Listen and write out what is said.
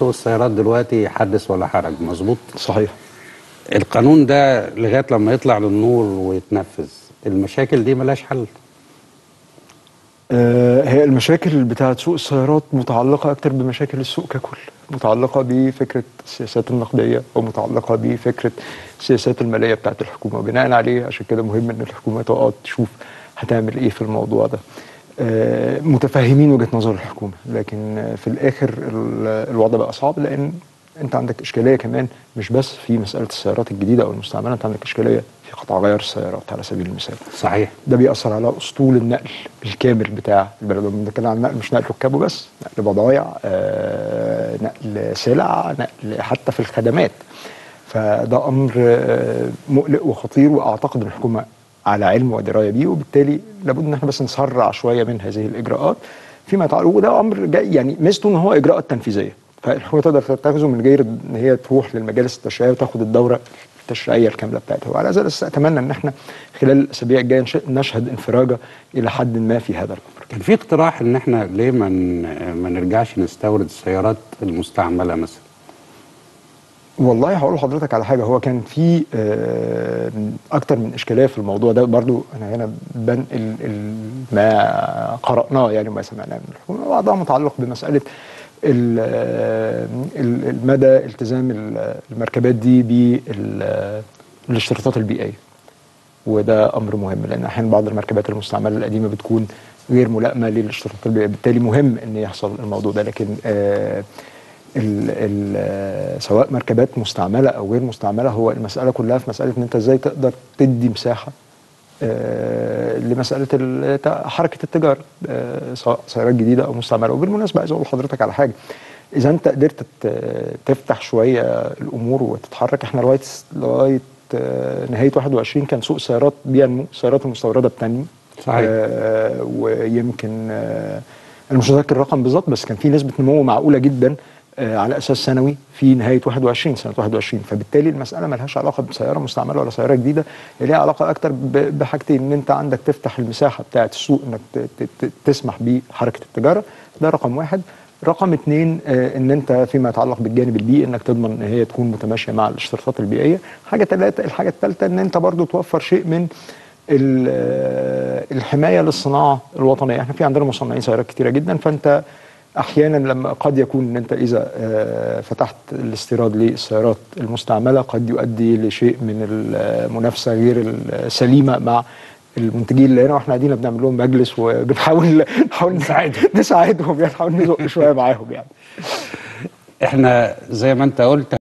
سوق السيارات دلوقتي حدث ولا حرج مظبوط صحيح القانون ده لغايه لما يطلع للنور ويتنفذ المشاكل دي ملهاش حل آه، هي المشاكل بتاعت سوق السيارات متعلقة أكتر بمشاكل السوق ككل متعلقة بفكرة السياسات النقدية أو متعلقة بفكرة السياسات المالية بتاعت الحكومة وبناء عليه عشان كده مهم إن الحكومة تقعد تشوف هتعمل إيه في الموضوع ده آه، متفاهمين وجهة نظر الحكومة لكن آه، في الآخر ال- الوضع بقى صعب لأن أنت عندك إشكالية كمان مش بس في مسألة السيارات الجديدة أو المستعملة أنت عندك إشكالية في قطع غيار السيارات على سبيل المثال صحيح ده بيأثر على أسطول النقل الكامل بتاع البلد لما بنتكلم عن النقل مش نقل ركاب وبس نقل بضايع آه، نقل سلع نقل حتى في الخدمات فده أمر آه، مقلق وخطير وأعتقد إن الحكومة على علم ودراية بيه وبالتالي لابد إن احنا بس نسرع شوية من هذه الإجراءات فيما يتعلق وده أمر جاي يعني ميزته إن هو إجراءات تنفيذية فالحكومة تقدر تتخذه من غير إن هي تروح للمجالس التشريعية وتاخد الدورة التشريعيه الكامله بتاعتها وعلى هذا الاساس اتمنى ان احنا خلال الاسابيع الجايه نش- نشهد انفراجه الى حد ما في هذا الامر كان في اقتراح ان احنا ليه ما ن- ما نرجعش نستورد السيارات المستعمله مثلا والله هقول لحضرتك على حاجه هو كان في آه، اكتر من اشكاليه في الموضوع ده برضو انا هنا بنقل ال- ما قراناه يعني وما سمعناه من الحكومه بعضها متعلق بمساله ال- آه، ال- المدى التزام ال- المركبات دي بالاشتراطات البيئيه وده امر مهم لان احيانا بعض المركبات المستعمله القديمه بتكون غير ملائمه للاشتراطات البيئيه بالتالي مهم ان يحصل الموضوع ده لكن آه ال ال آه، سواء مركبات مستعمله او غير مستعمله هو المساله كلها في مساله ان انت ازاي تقدر تدي مساحه آه، لمساله ال- تا- حركه التجاره آه، سواء سيارات جديده او مستعمله وبالمناسبه عايز اقول لحضرتك على حاجه اذا انت قدرت ت- تفتح شويه الامور وتتحرك احنا لغايه لغايه آه، نهايه 21 كان سوق السيارات بينمو السيارات المستورده بتنمو صحيح. آه ويمكن آه انا مش متذكر الرقم بالظبط بس كان في نسبه نمو معقوله جدا آه على اساس سنوي في نهايه 21 سنه 21 فبالتالي المساله ملهاش علاقه بسياره مستعمله ولا سياره جديده هي ليها علاقه اكتر ب- بحاجتين ان انت عندك تفتح المساحه بتاعه السوق انك ت- ت- ت- تسمح بحركه التجاره ده رقم واحد رقم اتنين آه، ان انت فيما يتعلق بالجانب البيئي انك تضمن ان هي تكون متماشيه مع الاشتراطات البيئيه حاجه ثلاثه الحاجه الثالثه ان انت برضو توفر شيء من ال- آه، الحمايه للصناعه الوطنيه احنا في عندنا مصنعين سيارات كتيره جدا فانت احيانا لما قد يكون ان انت اذا آه، فتحت الاستيراد للسيارات المستعمله قد يؤدي لشيء من المنافسه غير السليمه مع المنتجين اللي هنا واحنا قاعدين بنعمل لهم مجلس وبنحاول نحاول نساعدهم. نساعدهم يعني نحاول نزق شويه معاهم يعني احنا زي ما انت قلت